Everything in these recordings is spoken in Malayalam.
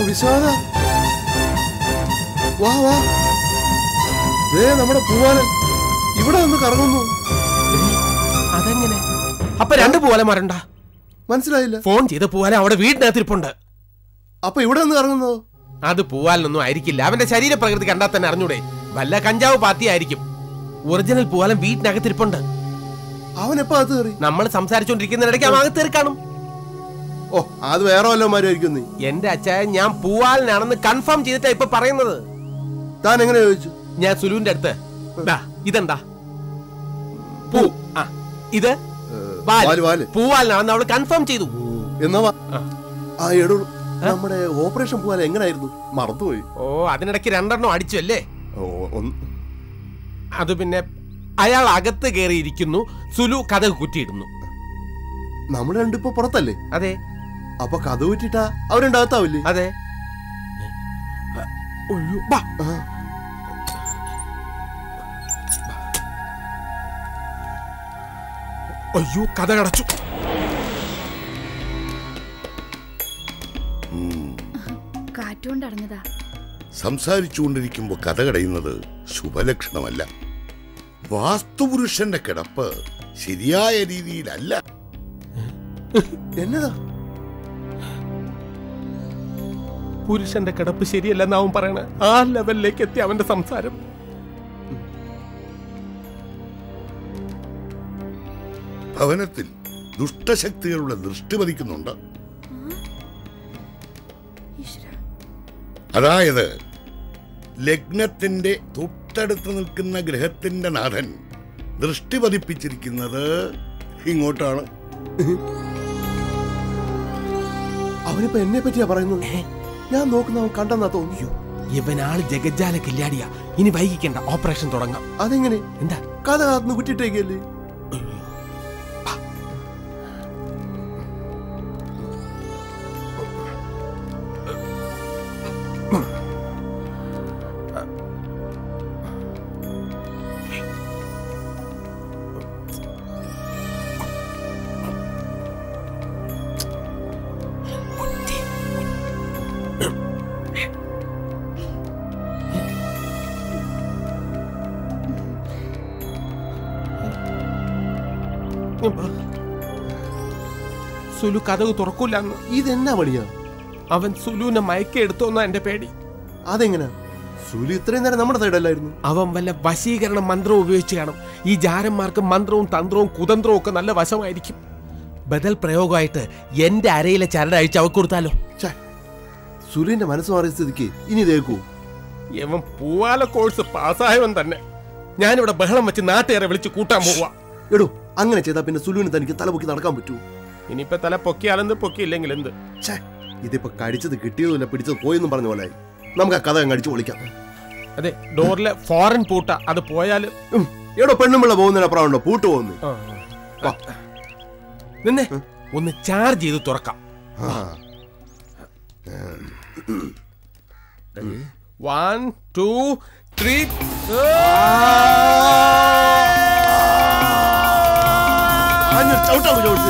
വിശ്വാസ വാ വാ ദേ നമ്മുടെ പൂവാലൻ ഇവിടെ നിന്ന് കറങ്ങുന്നു അതെങ്ങനെ അപ്പൊ രണ്ട് പൂവാലന്മാരുണ്ട മനസ്സിലായില്ല ഫോൺ ചെയ്ത പൂവാല അവിടെ വീടിനകത്തിരിപ്പുണ്ട് അപ്പൊ ഇവിടെ നിന്ന് കറങ്ങുന്നോ അത് പൂവാലനൊന്നും ആയിരിക്കില്ല അവന്റെ ശരീരപ്രകൃതി കണ്ടാൽ തന്നെ അറിഞ്ഞൂടെ വല്ല കഞ്ചാവ് പാർട്ടി ആയിരിക്കും ഒറിജിനൽ പൂവാലൻ വീട്ടിനകത്തിരിപ്പുണ്ട് അവൻ എപ്പോ അത് കയറി നമ്മൾ സംസാരിച്ചോണ്ടിരിക്കുന്നിടയ്ക്ക് അവൻ അകത്ത് കാണും ഓ അത് വേറെ വല്ലമാരായിരിക്കും നീ എന്റെ അച്ചായ ഞാൻ പൂവാലനാണെന്ന് കൺഫേം ചെയ്തിട്ടാ ഇപ്പൊ പറയുന്നത് താൻ എങ്ങനെ ചോദിച്ചു ഞാൻ സുലുവിന്റെ അടുത്ത് ദാ, ഇതെന്താ പൂ ആ ഇത് വാൽ. വാല്, വാല്. പൂവാലനാണെന്ന് അവള് കൺഫേം ചെയ്തു എന്നാ വാ. ആ. ആ എടോ നമ്മുടെ ഓപ്പറേഷൻ പൂവാലൻ എങ്ങനായിരുന്നു മറന്നുപോയി ഓ അതിനിടയ്ക്ക് രണ്ടെണ്ണം അടിച്ചു അല്ലേ ഓ, ഒന്ന് അത് പിന്നെ അയാൾ അകത്ത് കയറിയിരിക്കുന്നു സുലു കഥ കുറ്റിയിടുന്നു നമ്മൾ രണ്ടിപ്പോ പുറത്തല്ലേ അതെ അപ്പൊ കഥ വിറ്റിട്ടാ അവരുണ്ടാകത്താവില്ലേ അതെ ഒയ്യോ, ബാ. അയ്യോ കഥ കടച്ചു കാറ്റുകൊണ്ട് അടഞ്ഞതാ സംസാരിച്ചുകൊണ്ടിരിക്കുമ്പോൾ കഥ കടയുന്നത് ശുഭലക്ഷണമല്ല വാസ്തുപുരുഷന്റെ കിടപ്പ് ശരിയായ രീതിയിലല്ല എന്നതാ പുരുഷന്റെ കിടപ്പ് ശരിയല്ലെന്ന് അവൻ പറയണ ആ ലെവലിലേക്ക് എത്തി അവന്റെ സംസാരം ഭവനത്തിൽ ദുഷ്ടശക്തികളുടെ ദൃഷ്ടി പതിക്കുന്നുണ്ട് അതായത് ലഗ്നത്തിന്റെ തൊട്ടടുത്ത് നിൽക്കുന്ന ഗ്രഹത്തിന്റെ നാഥൻ ദൃഷ്ടി പതിപ്പിച്ചിരിക്കുന്നത് ഇങ്ങോട്ടാണ് അവനിപ്പോ എന്നെ പറ്റിയാ പറയുന്നത് ഞാൻ നോക്കുന്ന അവൻ കണ്ടെന്നാ തോന്നിയോ ഇവനാള് ജഗജ്ജാല കില്ലാടിയാ ഇനി വൈകിക്കണ്ട ഓപ്പറേഷൻ തുടങ്ങാം അതെങ്ങനെ എന്താ കഥ കാത്തുനിന്ന് വിട്ടിട്ടേക്കല്ലേ സുലു കഥക് തുറക്കൂലെന്ന് ഇതെന്നാ പണിയാ അവൻ സുലുവിനെ മയക്കെടുത്തോന്നാ എന്റെ പേടി അതെങ്ങനാ സുലി ഇത്രയും നേരം നമ്മുടെ സൈഡല്ലായിരുന്നു അവൻ വല്ല വശീകരണ മന്ത്രവും ഉപയോഗിച്ച് കാണും ഈ ജാരന്മാർക്ക് മന്ത്രവും തന്ത്രവും കുതന്ത്രവും ഒക്കെ നല്ല വശമായിരിക്കും ബദൽ പ്രയോഗമായിട്ട് എന്റെ അരയിലെ ചരട് അഴിച്ച് അവ കൊടുത്താലോ ഛേ, സുലിന്റെ മനസ്സ് മാറിയ സ്ഥിതിക്ക് ഇനി ഇതേക്കൂ ഇവൻ പൂവാല കോഴ്സ് പാസ്സായവൻ തന്നെ ഞാനിവിടെ ബഹളം വെച്ച് നാട്ടുകാരെ വിളിച്ച് കൂട്ടാൻ പോവാ എടോ അങ്ങനെ ചെയ്താ പിന്നെ സുലുവിന് തനിക്ക് തലപൊക്കി നടക്കാൻ പറ്റൂ ഇനിയിപ്പോ തല പൊക്കിയാലെന്ത് പൊക്കിയില്ലെങ്കിൽ എന്ത് ഛേ ഇതിപ്പോ കടിച്ചത് കിട്ടിയതുമില്ല പിടിച്ചത് പോയെന്നും പറഞ്ഞ പോലെ നമുക്ക് ആ കഥ അങ്ങ് അടിച്ചു പൊളിക്കാം അതെ ഡോറിലെ ഫോറിൻ പൂട്ട അത് പോയാല് ഉം. എടോ പെണ്ണുമ്പിള്ള പോകുന്നതിനപ്പുറം ഉണ്ടോ പൂട്ട് പോകുന്നു ആ. നിന്നെ ഒന്ന് ചാർജ് ചെയ്ത് തുറക്കാം വൺ ടു ത്രീ ചവിട്ടാവും ചവിട്ടി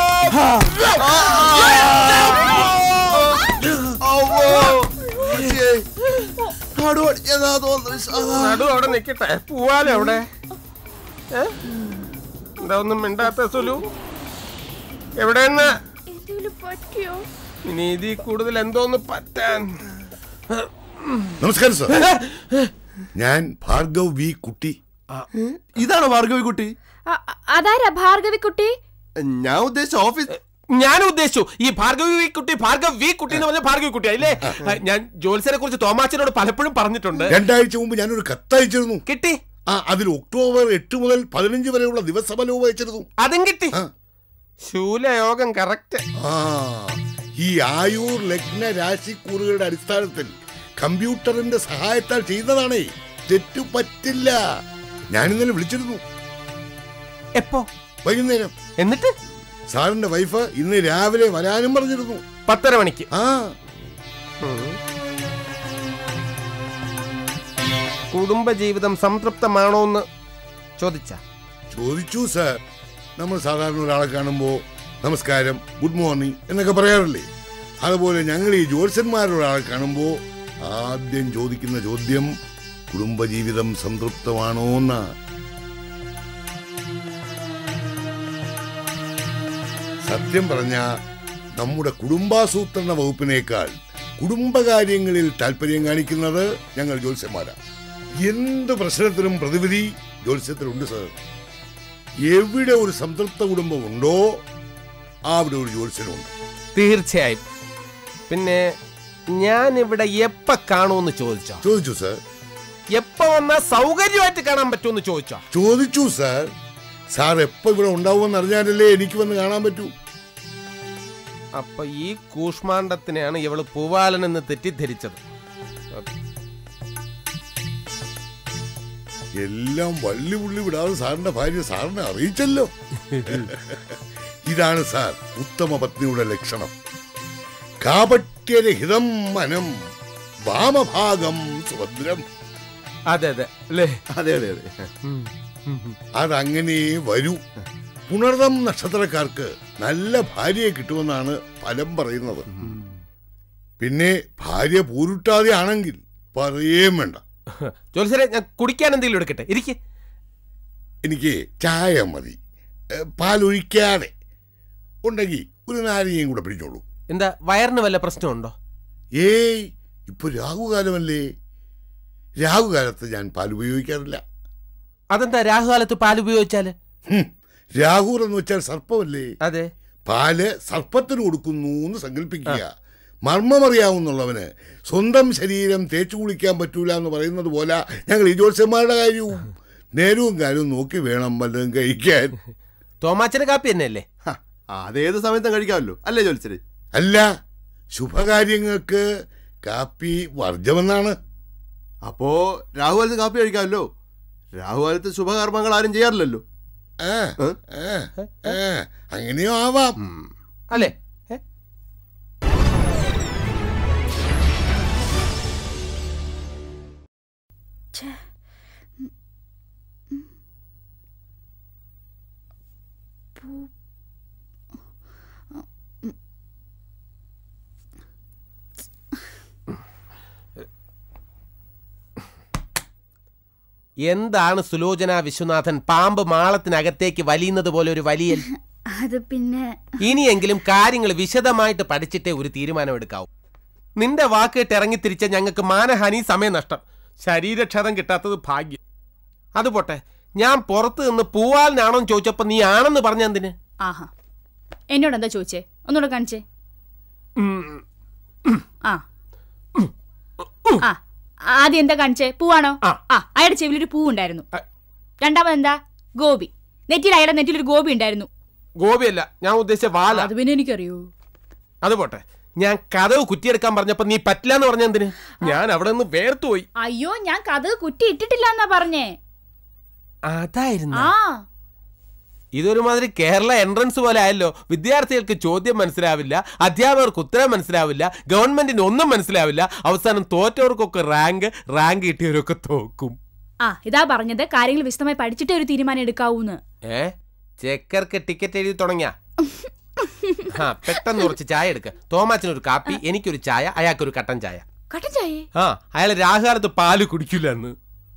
നടു അടിച്ചതാ തോന്നുന്നു വിശ്വാസാ. നടു അവിടെ നിക്കട്ടെ പൂവാലോ അവിടെ ഏ? എന്താ ഒന്നും മിണ്ടാത്ത സുലു എവിടെന്ന് എന്തെങ്കിലും പറ്റിയോ ഇനി ഇതിൽ കൂടുതൽ എന്തോന്ന് പറ്റാൻ നമസ്കാരം സാർ ഞാൻ ഭാർഗവ് വി കുട്ടി ഇതാണോ ഭാർഗവി കുട്ടി അ- അ- അതാരാ ഭാർഗവി കുട്ടി ഞാൻ ഉദ്ദേശിച്ച ഓഫീസ് ഞാൻ ഉദ്ദേശിച്ചു ഈ ഭാർഗവി വി കുട്ടി ഭാർഗവ് വി കുട്ടി എന്ന് പറഞ്ഞ ഭാർഗവി കുട്ടി അല്ലേ ഞാൻ ജോത്സനെ കുറിച്ച് തോമാച്ചനോട് പലപ്പോഴും പറഞ്ഞിട്ടുണ്ട് രണ്ടാഴ്ച മുമ്പ് ഞാനൊരു കത്തയച്ചിരുന്നു കിട്ടി ആ അതിൽ ഒക്ടോബർ എട്ട് മുതൽ പതിനഞ്ച് വരെയുള്ള ദിവസഫലവും അയച്ചിരുന്നു അതും കിട്ടി ആ. ശൂലയോഗം കറക്റ്റ് ആ ഈ ആയൂർ ലഗ്ന രാശിക്കൂറുകളുടെ അടിസ്ഥാനത്തിൽ കമ്പ്യൂട്ടറിന്റെ സഹായത്താൽ ചെയ്യുന്നതാണേ തെറ്റു പറ്റില്ല ഞാൻ ഇന്നലെ വിളിച്ചിരുന്നു എപ്പോ വൈകുന്നേരം എന്നിട്ട് സാറിന്റെ വൈഫ് ഇന്ന് രാവിലെ വരാനും പറഞ്ഞിരുന്നു പത്തര മണിക്ക് ആ കുടുംബജീവിതം സംതൃപ്തമാണോ എന്ന് ചോദിച്ച ചോദിച്ചു സാർ നമ്മൾ സാധാരണ ഒരാളെ കാണുമ്പോൾ നമസ്കാരം ഗുഡ് മോർണിംഗ് എന്നൊക്കെ പറയാറില്ലേ അതുപോലെ ഞങ്ങൾ ഈ ജ്യോത്സ്യന്മാരൊരാളെ കാണുമ്പോൾ ആദ്യം ചോദിക്കുന്ന ചോദ്യം കുടുംബജീവിതം സംതൃപ്തമാണോ എന്നാ സത്യം പറഞ്ഞ നമ്മുടെ കുടുംബാസൂത്രണ വകുപ്പിനേക്കാൾ കുടുംബകാര്യങ്ങളിൽ താല്പര്യം കാണിക്കുന്നത് ഞങ്ങൾ ജ്യോത്സ്യന്മാരാണ് എന്ത് പ്രശ്നത്തിനും പ്രതിവിധി ജ്യോത്സ്യത്തിലുണ്ട് സർ എവിടെ ഒരു സംതൃപ്ത കുടുംബം ഉണ്ടോ അവിടെ ഒരു ജ്യോത്സ്യനുണ്ട് തീർച്ചയായും പിന്നെ ഞാൻ ഇവിടെ എപ്പ കാണുമെന്ന് ചോദിച്ചോ ചോദിച്ചു സർ എപ്പ വന്നാ സൗകര്യമായിട്ട് കാണാൻ പറ്റുമെന്ന് ചോദിച്ചോ ചോദിച്ചു സാർ സാർ എപ്പോ ഇവിടെ ഉണ്ടാവുമെന്ന് അറിഞ്ഞാലല്ലേ എനിക്ക് വന്ന് കാണാൻ പറ്റൂ അപ്പൊ ഈ കൂഷ്മാണ്ഡത്തിനെയാണ് ഇവള് പൂവാലൻ എന്ന് തെറ്റിദ്ധരിച്ചത് എല്ലാം വള്ളി പുള്ളി വിടാതെ സാറിന്റെ ഭാര്യ സാറിനെ അറിയിച്ചല്ലോ ഇതാണ് സാർ ഉത്തമ പത്നിയുടെ ലക്ഷണം കാപട്യരഹിതം മനം വാമഭാഗം സുഭദ്രം അതെ അതെ അല്ലേ അതെ അതെ അതെ അതങ്ങനെ വരൂ പുണർദം നക്ഷത്രക്കാർക്ക് നല്ല ഭാര്യയെ കിട്ടുമെന്നാണ് ഫലം പറയുന്നത് പിന്നെ ഭാര്യ പൂരുട്ടാതെ ആണെങ്കിൽ പറയുകയും വേണ്ട ജോലിസരെ ഞാൻ കുടിക്കാൻ എന്തെങ്കിലും എടുക്കട്ടെ ഇരിക്കെ എനിക്ക് ചായ മതി ഏ, പാലൊഴിക്കാതെ ഉണ്ടെങ്കിൽ ഒരു നാരങ്ങയും കൂടെ പിടിച്ചോളൂ എന്താ വയറിന് വല്ല പ്രശ്നമുണ്ടോ ഏയ് ഇപ്പൊ രാഹുകാലമല്ലേ രാഹുകാലത്ത് ഞാൻ പാൽ ഉപയോഗിക്കാറില്ല അതെന്താ രാഹുകാലത്ത് പാൽ ഉപയോഗിച്ചാല് ഹും, രാഹുർ എന്ന് വെച്ചാൽ സർപ്പമല്ലേ അതെ പാല് സർപ്പത്തിന് കൊടുക്കുന്നു എന്ന് സങ്കല്പിക്കുക മർമ്മമറിയാവുന്നുള്ളവന് സ്വന്തം ശരീരം തേച്ചു കുളിക്കാൻ പറ്റൂല എന്ന് പറയുന്നത് പോലെ ഞങ്ങൾ ഈ ജ്യോത്സ്യന്മാരുടെ കാര്യവും നേരവും കാര്യവും നോക്കി വേണം വല്ലതും കഴിക്കാൻ തോമാച്ചന് കാപ്പി തന്നെയല്ലേ ഹ, അതേത് സമയത്തും കഴിക്കാമല്ലോ അല്ലേ ജോലിച്ചരെ അല്ല ശുഭകാര്യങ്ങൾക്ക് കാപ്പി വർജമെന്നാണ് അപ്പോ രാഹുകാലത്ത് കാപ്പി കഴിക്കാമല്ലോ രാഹുകാലത്ത് ശുഭകർമ്മങ്ങൾ ആരും ചെയ്യാറില്ലല്ലോ ആ ഏ? ആ, ആ, അങ്ങനെയോ ആവാം അല്ലേ ഏ? എന്താണ് സുലോചന വിശ്വനാഥൻ പാമ്പ് മാളത്തിനകത്തേക്ക് വലിയുന്നത് പോലെ ഒരു വലിയൽ അത് പിന്നെ ഇനിയെങ്കിലും കാര്യങ്ങൾ വിശദമായിട്ട് പഠിച്ചിട്ടേ ഒരു തീരുമാനമെടുക്കാവൂ നിന്റെ വാക്ക് കേട്ട് ഇറങ്ങിത്തിരിച്ച ഞങ്ങൾക്ക് മാനഹാനി സമയനഷ്ടം ശരീരക്ഷതം കിട്ടാത്തത് ഭാഗ്യം അത് പോട്ടെ ഞാൻ പുറത്ത് നിന്ന് പൂവാലിനാണോ എന്ന് ചോദിച്ചപ്പോ നീ ആണെന്ന് പറഞ്ഞെന്തിന് ആഹാ എന്നോട് എന്താ ചോദിച്ചേ ഒന്നുകൂടെ കാണിച്ചേ ആ ആ ആദ്യം എന്താ കാണിച്ചേ പൂവാണോ ആ. ആ അയാളുടെ ചെവിയിൽ ഒരു പൂ ഉണ്ടായിരുന്നു ആ. രണ്ടാമത് എന്താ ഗോപി നെറ്റിയിൽ അയാളുടെ നെറ്റിയിൽ ഒരു ഗോപി ഉണ്ടായിരുന്നു ഗോപിയല്ല ഞാൻ ഉദ്ദേശിച്ച വാല അത് പിന്നെ എനിക്കറിയൂ അത് പോട്ടെ ഞാൻ കഥവ് കുറ്റിയെടുക്കാൻ പറഞ്ഞപ്പോ നീ പറ്റില്ല എന്ന് പറഞ്ഞെന്തിന് ഞാൻ അവിടെ നിന്ന് വേർത്തുപോയി അയ്യോ ഞാൻ കഥ കുറ്റി ഇട്ടിട്ടില്ല എന്നാ പറഞ്ഞേ അതായിരുന്നു ആ ഇതൊരുമാതിരി കേരള എൻട്രൻസ് പോലെ ആയല്ലോ വിദ്യാർത്ഥികൾക്ക് ചോദ്യം മനസ്സിലാവില്ല അധ്യാപകർക്ക് ഉത്തരം മനസ്സിലാവില്ല ഗവൺമെന്റിന് ഒന്നും മനസ്സിലാവില്ല അവസാനം തോറ്റവർക്കൊക്കെ റാങ്ക് റാങ്ക് കിട്ടിയവരൊക്കെ തോക്കും ആ ഇതാ പറഞ്ഞത് കാര്യങ്ങൾ വിശദമായി പഠിച്ചിട്ടേ ഒരു തീരുമാനം എടുക്കാവൂന്ന് ഏ ചെക്കർക്ക് ടിക്കറ്റ് എഴുതി തുടങ്ങിയ ആ പെട്ടെന്ന് കുറച്ച് ചായ എടുക്ക തോമാച്ചനൊരു കാപ്പി എനിക്കൊരു ചായ അയാൾക്കൊരു കട്ടൻ ചായ കട്ടൻ ചായേ ആ അയാൾ രാഹുകാലത്ത് പാല് കുടിക്കില്ല എന്ന്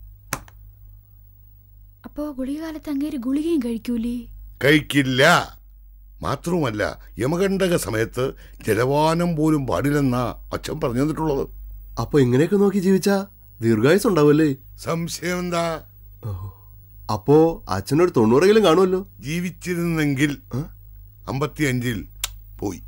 അപ്പോ ഗുളികാലത്ത് അങ്ങേര് ഗുളികയും കഴിക്കൂലേ കഴിക്കില്ല മാത്രവുമല്ല യമകണ്ഠക സമയത്ത് ജലപാനം പോലും പാടില്ലെന്നാ അച്ഛൻ പറഞ്ഞു തന്നിട്ടുള്ളത് അപ്പൊ ഇങ്ങനെയൊക്കെ നോക്കി ജീവിച്ചാ ദീർഘായുസ് ഉണ്ടാവുമല്ലേ സംശയം എന്താ അപ്പോ അച്ഛനൊരു തൊണ്ണൂറെങ്കിലും കാണുമല്ലോ ജീവിച്ചിരുന്നെങ്കിൽ അമ്പത്തിയഞ്ചിൽ പോയി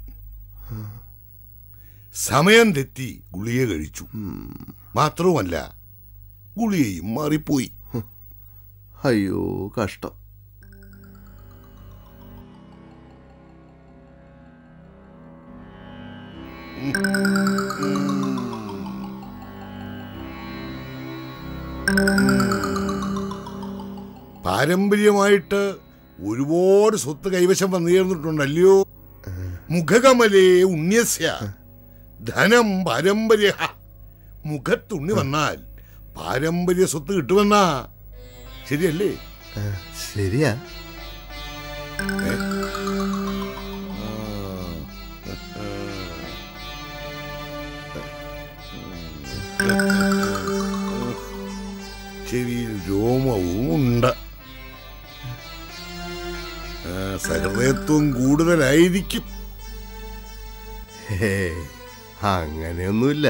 സമയം തെറ്റി ഗുളിക കഴിച്ചു മാത്രവുമല്ല ഗുളികയും മാറിപ്പോയി അയ്യോ കഷ്ടം പാരമ്പര്യമായിട്ട് ഒരുപാട് സ്വത്ത് കൈവശം വന്നു ചേർന്നിട്ടുണ്ടല്ലയോ മുഖകമലേ ഉണ്യസ്യ ധനം പാരമ്പര്യ മുഖത്തുണ്ണി വന്നാൽ പാരമ്പര്യ സ്വത്ത് കിട്ടുമെന്നാ ശരിയല്ലേ ശരിയാ ചെവിയിൽ രോമവും ഉണ്ട് ആ, സഹൃദയത്വം കൂടുതലായിരിക്കും ഹേ അങ്ങനെയൊന്നുമില്ല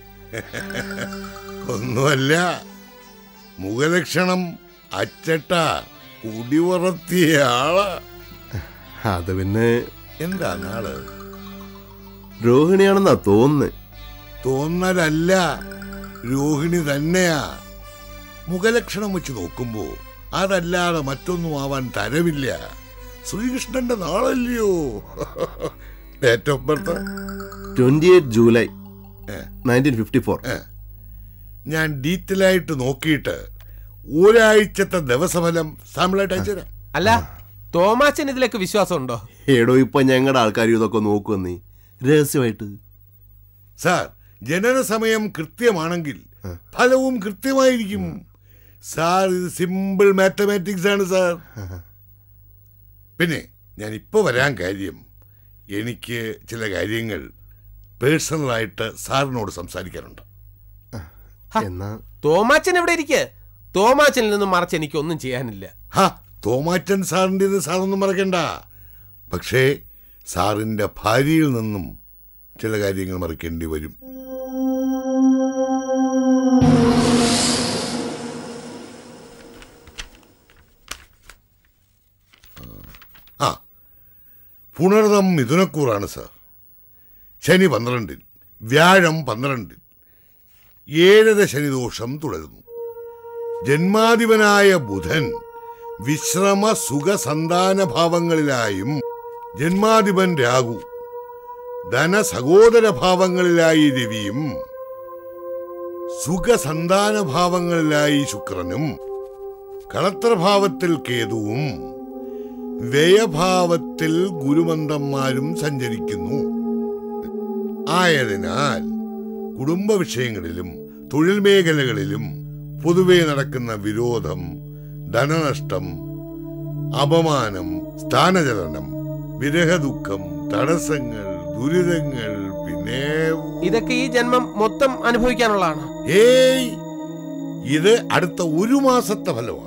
ഒന്നുമല്ല മുഖലക്ഷണം അച്ചട്ട കുടിവറത്തിയ ആള് അത് പിന്നെ എന്താ നാള് രോഹിണിയാണെന്നാ തോന്നുന്നത് തോന്നലല്ല രോഹിണി തന്നെയാ മുഖലക്ഷണം വെച്ച് നോക്കുമ്പോ അതല്ലാതെ മറ്റൊന്നും ആവാൻ തരമില്ല ശ്രീകൃഷ്ണന്റെ നാളല്ലയോ date of birth twenty eight July nineteen fifty four ഞാൻ ഡീറ്റെയിൽ ആയിട്ട് നോക്കിയിട്ട് ഒരാഴ്ചത്തെ ദിവസഫലം സാമ്പിളായിട്ട് അയച്ചുതരാം അല്ല തോമാച്ചൻ ഇതിലേക്ക് വിശ്വാസം ഉണ്ടോ ഏടോ ഇപ്പൊ ഞങ്ങളുടെ ആൾക്കാർ ഇതൊക്കെ നോക്കുവന്നേ രഹസ്യമായിട്ട് സാർ ജനന സമയം കൃത്യമാണെങ്കിൽ ഫലവും കൃത്യമായിരിക്കും സാർ ഇത് സിമ്പിൾ മാത്തമാറ്റിക്സ് ആണ് സാർ പിന്നെ ഞാൻ ഇപ്പൊ വരാൻ കാര്യം എനിക്ക് ചില കാര്യങ്ങൾ പേഴ്സണലായിട്ട് സാറിനോട് സംസാരിക്കാനുണ്ട് എന്നാ തോമാച്ചൻ എവിടെ ഇരിക്കെ തോമാച്ചനിൽ നിന്നും മറച്ച് എനിക്കൊന്നും ചെയ്യാനില്ല ഹാ തോമാച്ചൻ സാറിൻ്റെ ഇത് സാറൊന്നും മറക്കണ്ട പക്ഷേ സാറിൻ്റെ ഭാര്യയിൽ നിന്നും ചില കാര്യങ്ങൾ മറക്കേണ്ടി വരും ആ പുണർതം മിഥുനക്കൂറാണ് സാർ ശനി പന്ത്രണ്ടിൽ വ്യാഴം പന്ത്രണ്ടിൽ ഏഴര ശനിദോഷം തുടരുന്നു ജന്മാധിപനായ ബുധൻ വിശ്രമ സുഖ സന്താന ഭാവങ്ങളിലായും ജന്മാധിപൻ രാഹു ധന സഹോദര ഭാവങ്ങളിലായി രവിയും സുഖ സന്താന ഭാവങ്ങളിലായി ശുക്രനും കളത്രഭാവത്തിൽ കേതുവും വ്യയഭാവത്തിൽ ഗുരുമന്ദന്മാരും സഞ്ചരിക്കുന്നു ആയതിനാൽ കുടുംബ വിഷയങ്ങളിലും തൊഴിൽ മേഖലകളിലും പൊതുവെ നടക്കുന്ന വിരോധം ധനനഷ്ടം അപമാനം സ്ഥാനചലനം വിരഹദുഃഖം തടസ്സങ്ങൾ ദുരിതങ്ങൾ പിന്നെ ഇതൊക്കെ ഈ ജന്മം മൊത്തം അനുഭവിക്കാനുള്ളതാണ് ഏയ് ഇത് അടുത്ത ഒരു മാസത്തെ ഫലമാണ്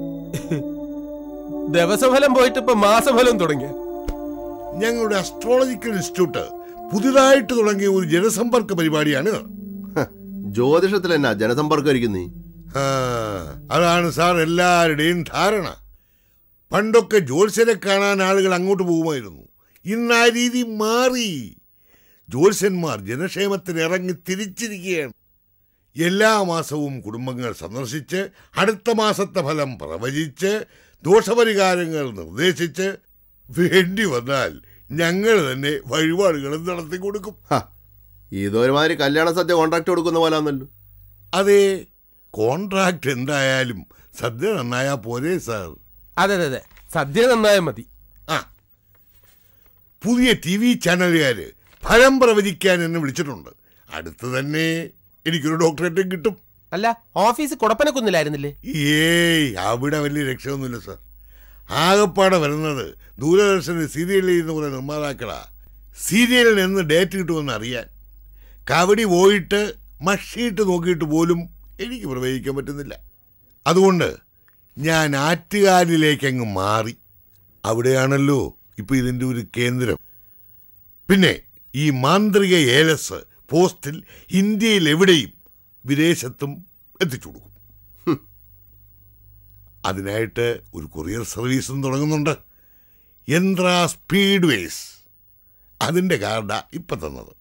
ദിവസഫലം പോയിട്ട് ഇപ്പൊ മാസഫലം തുടങ്ങി ഞങ്ങളുടെ അസ്ട്രോളജിക്കൽ ഇൻസ്റ്റിറ്റ്യൂട്ട് പുതിയതായിട്ട് തുടങ്ങിയ ഒരു ജനസമ്പർക്ക പരിപാടിയാണ് ഇത്. ഹ, ജ്യോതിഷത്തിൽ എന്നാ ജനസമ്പർക്കം ഇരിക്കുന്നേ ആ, അതാണ് സാർ എല്ലാവരുടെയും ധാരണ പണ്ടൊക്കെ ജ്യോത്സ്യരെ കാണാൻ ആളുകൾ അങ്ങോട്ട് പോകുമായിരുന്നു ഇന്ന് ആ രീതി മാറി ജ്യോത്സ്യന്മാർ ജനക്ഷേമത്തിന് ഇറങ്ങി തിരിച്ചിരിക്കുകയാണ് എല്ലാ മാസവും കുടുംബങ്ങൾ സന്ദർശിച്ച് അടുത്ത മാസത്തെ ഫലം പ്രവചിച്ച് ദോഷപരിഹാരങ്ങൾ നിർദ്ദേശിച്ച് വേണ്ടി വന്നാൽ ഞങ്ങൾ തന്നെ വഴിപാടുകളും നടത്തി കൊടുക്കും ഇതൊരുമാതിരി കല്യാണ സദ്യ കോൺട്രാക്ട് കൊടുക്കുന്ന പോലാന്നല്ലോ അതെ കോൺട്രാക്ട് എന്തായാലും സദ്യ നന്നായാ പോരെ സാർ അതെ അതെ അതെ സദ്യ നന്നായാൽ മതി ആ പുതിയ ടി വി ചാനലുകാര് ഫലം പ്രവചിക്കാൻ എന്നെ വിളിച്ചിട്ടുണ്ട് അടുത്ത് തന്നെ എനിക്കൊരു ഡോക്ടറേറ്റും കിട്ടും അല്ല ഓഫീസ് കുടപ്പനക്കുന്നില്ലായിരുന്നില്ലേ ഏയ് അവിടെ വലിയ രക്ഷയൊന്നുമില്ല സാർ ആകപ്പാടെ വരുന്നത് ദൂരദർശന സീരിയലിൽ നിന്ന് കുറെ നിർമ്മാതാക്കളാ സീരിയലിന് എന്ന് ഡേറ്റ് കിട്ടുമെന്ന് അറിയാൻ കവടി പോയിട്ട് മഷിയിട്ട് നോക്കിയിട്ട് പോലും എനിക്ക് പ്രവചിക്കാൻ പറ്റുന്നില്ല അതുകൊണ്ട് ഞാൻ ആറ്റുകാലിലേക്ക് അങ്ങ് മാറി അവിടെയാണല്ലോ ഇപ്പൊ ഇതിൻ്റെ ഒരു കേന്ദ്രം പിന്നെ ഈ മാന്ത്രിക ഏലസ് പോസ്റ്റിൽ ഇന്ത്യയിൽ എവിടെയും വിദേശത്തും എത്തിച്ചു കൊടുക്കും ഹും. അതിനായിട്ട് ഒരു കൊറിയർ സർവീസും തുടങ്ങുന്നുണ്ട് യന്ത്ര സ്പീഡ് വേസ് അതിൻ്റെ കാർഡാ ഇപ്പൊ തന്നത്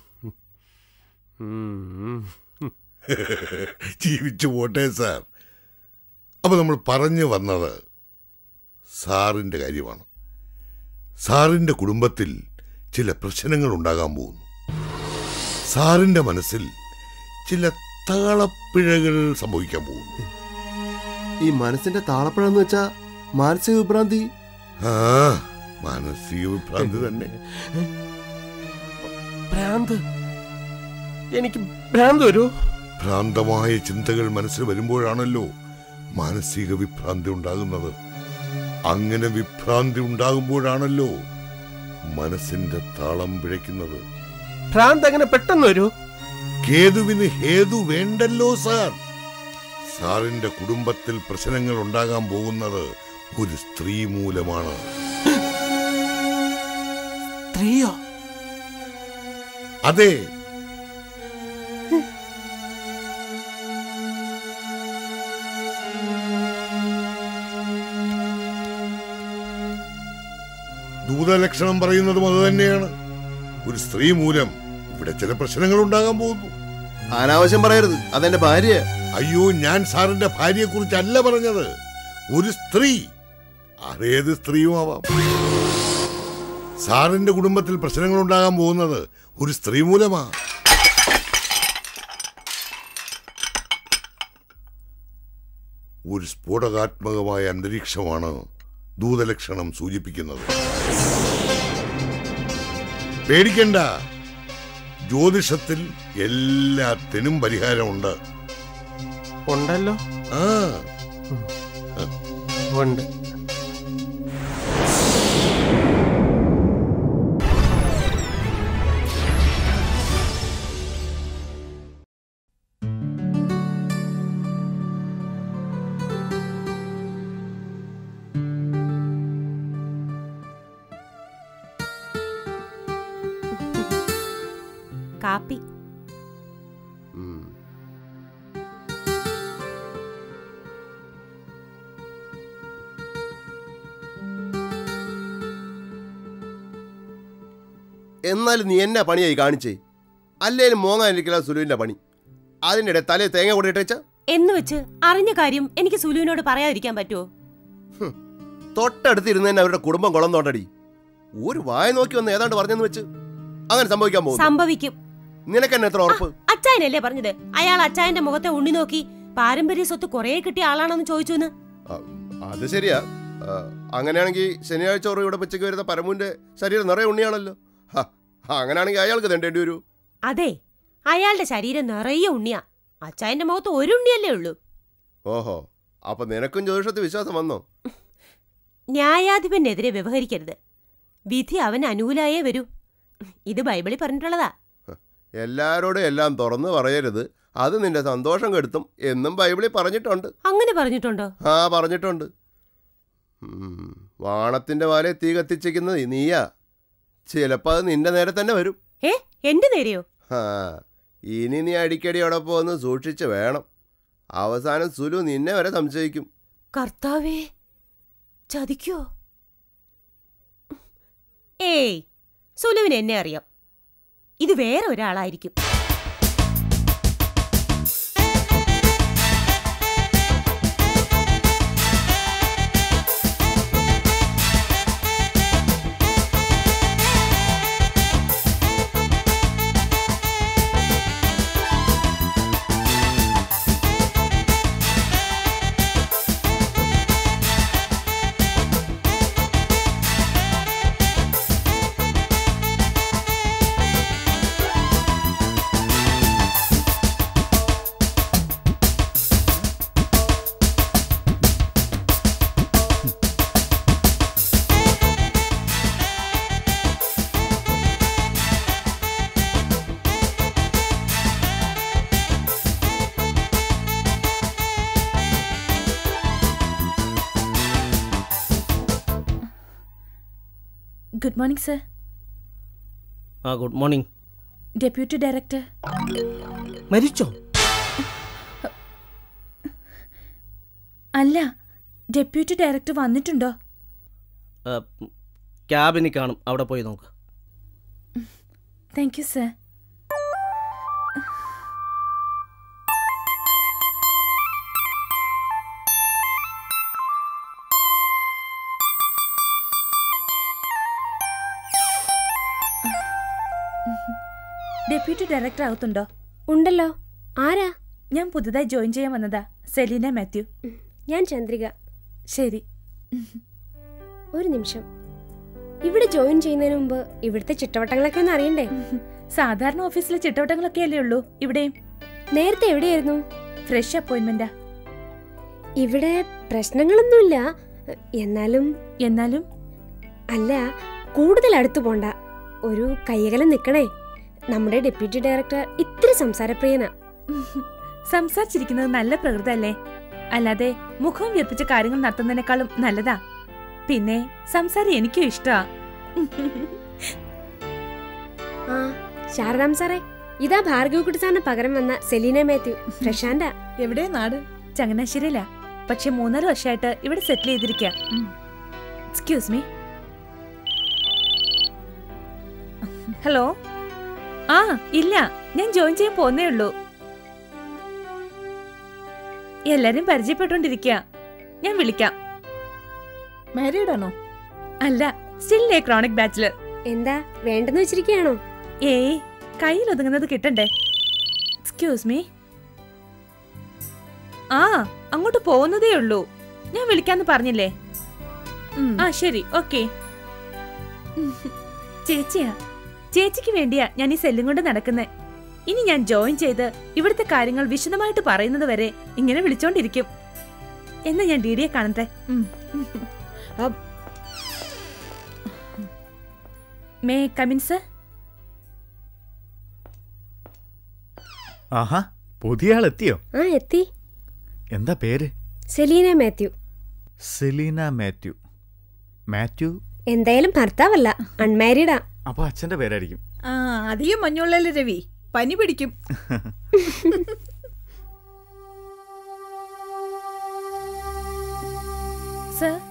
ഉം. ജീവിച്ചു പോട്ടെ സാർ അപ്പോൾ നമ്മൾ പറഞ്ഞു വന്നത് സാറിൻ്റെ കാര്യമാണ് സാറിൻ്റെ കുടുംബത്തിൽ ചില പ്രശ്നങ്ങൾ ഉണ്ടാകാൻ പോകുന്നു സാറിൻ്റെ മനസ്സിൽ ചില താളപ്പിഴകൾ സംഭവിക്കാൻ പോകുന്നു ഈ മനസ്സിന്റെ താളപ്പഴം എന്ന് വെച്ചാ മാനസിക വിഭ്രാന്തി ആ മാനസിക വിഭ്രാന്തി തന്നെ ഭ്രാന്ത് എനിക്ക് ഭ്രാന്ത് വരൂ ഭ്രാന്തമായ ചിന്തകൾ മനസ്സിൽ വരുമ്പോഴാണല്ലോ മാനസിക വിഭ്രാന്തി ഉണ്ടാകുന്നത് അങ്ങനെ വിഭ്രാന്തി ഉണ്ടാകുമ്പോഴാണല്ലോ മനസ്സിന്റെ താളം പിഴയ്ക്കുന്നത് ഭ്രാന്ത് അങ്ങനെ പെട്ടെന്ന് വരൂ കേതുവിന് ഹേതു വേണ്ടല്ലോ സാർ സാറിന്റെ കുടുംബത്തിൽ പ്രശ്നങ്ങൾ ഉണ്ടാകാൻ പോകുന്നത് ഒരു സ്ത്രീ മൂലമാണ് സ്ത്രീയോ അതെ ദൂതലക്ഷണം പറയുന്നതും അത് തന്നെയാണ് ഒരു സ്ത്രീ മൂലം ഇവിടെ ചില പ്രശ്നങ്ങൾ ഉണ്ടാകാൻ പോകുന്നു അനാവശ്യം പറയരുത് അതെന്റെ ഭാര്യ അയ്യോ ഞാൻ സാറിന്റെ ഭാര്യയെ കുറിച്ചല്ല പറഞ്ഞത് ഒരു സ്ത്രീ അതേത് സ്ത്രീയുമാവാം സാറിന്റെ കുടുംബത്തിൽ പ്രശ്നങ്ങൾ ഉണ്ടാകാൻ പോകുന്നത് ഒരു സ്ത്രീ മൂലമാ ഒരു സ്ഫോടകാത്മകമായ അന്തരീക്ഷമാണ് ദൂതലക്ഷണം സൂചിപ്പിക്കുന്നത് പേടിക്കണ്ട ജ്യോതിഷത്തിൽ എല്ലാത്തിനും പരിഹാരമുണ്ട് ഉണ്ടല്ലോ ആ ഉണ്ട് കാപ്പി ഉം. എന്നാലും നീ എന്നാ പണിയായി കാണിച്ചേ അല്ലേലും മോങ്ങാനിരിക്കല സുലുവിന്റെ പണി അതിനിടെ തലേ തേങ്ങ കൊണ്ടിട്ടേച്ച എന്ന് വെച്ച് അറിഞ്ഞ കാര്യം എനിക്ക് സുലുവിനോട് പറയാതിരിക്കാൻ പറ്റുമോ തൊട്ടടുത്തിരുന്ന് തന്നെ അവരുടെ കുടുംബം കുളം തോണ്ടടി ഒരു വായ നോക്കി വന്ന് ഏതാണ്ട് പറഞ്ഞെന്ന് വെച്ച് അങ്ങനെ സംഭവിക്കാൻ പോകുന്നു സംഭവിക്കും നിനക്കെന്നെ എത്ര ഉറപ്പ് അച്ചായനല്ലേ പറഞ്ഞത് അയാൾ അച്ചായന്റെ മുഖത്തെ ഉണ്ണി നോക്കി പാരമ്പര്യ സ്വത്ത് കുറെ കിട്ടിയ ആളാണെന്ന് ചോദിച്ചു എന്ന് ആ, അത് ശരിയാ ആ, അങ്ങനെയാണെങ്കിൽ ശനിയാഴ്ച ഓറ് ഇവിടെ ഉച്ചയ്ക്ക് വരുന്ന പരമുന്റെ ശരീരം നിറയെ ഉണ്ണിയാണല്ലോ ഹ, അങ്ങനെയാണെങ്കിൽ അയാൾക്ക് തേണ്ടേണ്ടി വരൂ അതെ അയാളുടെ ശരീരം നിറയെ ഉണ്ണിയാ അച്ചായന്റെ മുഖത്ത് ഒരു ഉണ്ണിയല്ലേ ഉള്ളൂ ഓഹോ അപ്പൊ നിനക്കും ജ്യോതിഷത്തിൽ വിശ്വാസം വന്നോ ന്യായാധിപനെതിരെ വ്യവഹരിക്കരുത് വിധി അവന് അനുകൂലായേ വരൂ ഇത് ബൈബിളിൽ പറഞ്ഞിട്ടുള്ളതാ എല്ലാരോടും എല്ലാം തുറന്നു പറയരുത് അത് നിന്റെ സന്തോഷം കെടുത്തും എന്നും ബൈബിളിൽ പറഞ്ഞിട്ടുണ്ട് അങ്ങനെ പറഞ്ഞിട്ടുണ്ടോ ആ പറഞ്ഞിട്ടുണ്ട് ഉം, വാണത്തിന്റെ വാലെ തീ കത്തിച്ചിരിക്കുന്നത് നീയാ ചിലപ്പോൾ അത് നിന്റെ നേരെ തന്നെ വരും ഏ എന്റെ നേരെയോ ആ ഇനി നീ അടിക്കടി അവിടെ പോന്ന് സൂക്ഷിച്ച് വേണം അവസാനം സുലു നിന്നെ വരെ സംശയിക്കും കർത്താവേ ചതിക്കോ ഏയ് സുലുവിന് എന്നെ അറിയാം ഇത് വേറെ ഒരാളായിരിക്കും ഗുഡ് മോർണിംഗ് സർ ആ ഗുഡ് മോർണിംഗ് ഡെപ്യൂട്ടി ഡയറക്ടർ മരിച്ചോ അല്ല ഡെപ്യൂട്ടി ഡയറക്ടർ വന്നിട്ടുണ്ടോ ആ, ക്യാബിനിൽ കാണും അവിടെ പോയി നോക്ക് thank you sir deputy director ആകത്തുണ്ടോ ഉണ്ടല്ലോ ആരാ ഞാൻ പുതുതായി ജോയിൻ ചെയ്യാൻ വന്നതാ സെലീന മാത്യു ഞാൻ ചന്ദ്രിക ശരി ഒരു നിമിഷം ഇവിടെ ജോയിൻ ചെയ്യുന്നതിന് മുമ്പ് ഇവിടുത്തെ ചിട്ടവട്ടങ്ങളൊക്കെ ഒന്ന് അറിയണ്ടേ സാധാരണ ഓഫീസിലെ ചിട്ടവട്ടങ്ങളൊക്കെ അല്ലേ ഉള്ളൂ ഇവിടെയും നേരത്തെ എവിടെയായിരുന്നു ഫ്രഷ് അപ്പോയിന്റ്മെന്റാ ഇവിടെ പ്രശ്നങ്ങളൊന്നുമില്ല എന്നാലും എന്നാലും അല്ല കൂടുതൽ അടുത്തു പോണ്ട ഒരു കൈകലം നിൽക്കണേ നമ്മുടെ ഡെപ്യൂട്ടി ഡയറക്ടർ ഇത്തിരി സംസാരപ്രിയനാ സംസാരിച്ചിരിക്കുന്നത് നല്ല പ്രകൃതല്ലേ അല്ലാതെ മുഖം വീർപ്പിച്ച കാര്യങ്ങൾ നടത്തുന്നതിനേക്കാളും നല്ലതാ പിന്നെ സംസാരം എനിക്കും ഇഷ്ടാ ആ ശാരദാം സാറേ ഇതാ ഭാർഗവക്കുട്ടി സാറിന് പകരം വന്ന സെലീന മാത്യു പ്രശാന്താ എവിടെ നാട് ചങ്ങനാശ്ശേരിയിലാ പക്ഷെ മൂന്നാല് വർഷമായിട്ട് ഇവിടെ സെറ്റിൽ ചെയ്തിരിക്കുക എക്സ്ക്യൂസ് മീ ഹലോ ആ ഇല്ല ഞാൻ ജോയിൻ ചെയ്യാൻ പോന്നേ ഉള്ളൂ എല്ലാരും പരിചയപ്പെട്ടോണ്ടിരിക്കുക ഞാൻ വിളിക്കാം മാരീഡ് ആണോ അല്ല സ്റ്റിൽ എ ക്രോണിക് ബാച്ചിലർ എന്താ വേണ്ടെന്ന് വെച്ചിരിക്കുകയാണോ ഏയ് കയ്യിൽ ഒതുങ്ങുന്നത് കിട്ടണ്ടേ എക്സ്ക്യൂസ് മീ ആ അങ്ങോട്ട് പോകുന്നതേ ഉള്ളൂ ഞാൻ വിളിക്കാന്ന് പറഞ്ഞില്ലേ ആ ശരി ഓക്കെ ചേച്ചിയാ ചേച്ചിക്ക് വേണ്ടിയാ ഞാൻ ഈ സെല്ലും കൊണ്ട് നടക്കുന്നേ ഇനി ഞാൻ ജോയിൻ ചെയ്ത് ഇവിടുത്തെ കാര്യങ്ങൾ വിശദമായിട്ട് പറയുന്നത് വരെ ഇങ്ങനെ വിളിച്ചോണ്ടിരിക്കും എന്നാ ഞാൻ ഡി ഡിയെ കാണട്ടെ മേ കമിൻ സർ ആഹാ പുതിയ ആൾ എത്തിയോ ആ എത്തി എന്താ പേര് സെലീന മാത്യു സെലീന മാത്യു മാത്യു എന്തായാലും ഭർത്താവല്ല അൺമാരീഡാ അപ്പൊ അച്ഛന്റെ പേരായിരിക്കും ആ അധികം മഞ്ഞുള്ളല്ലേ രവി പനി പിടിക്കും സർ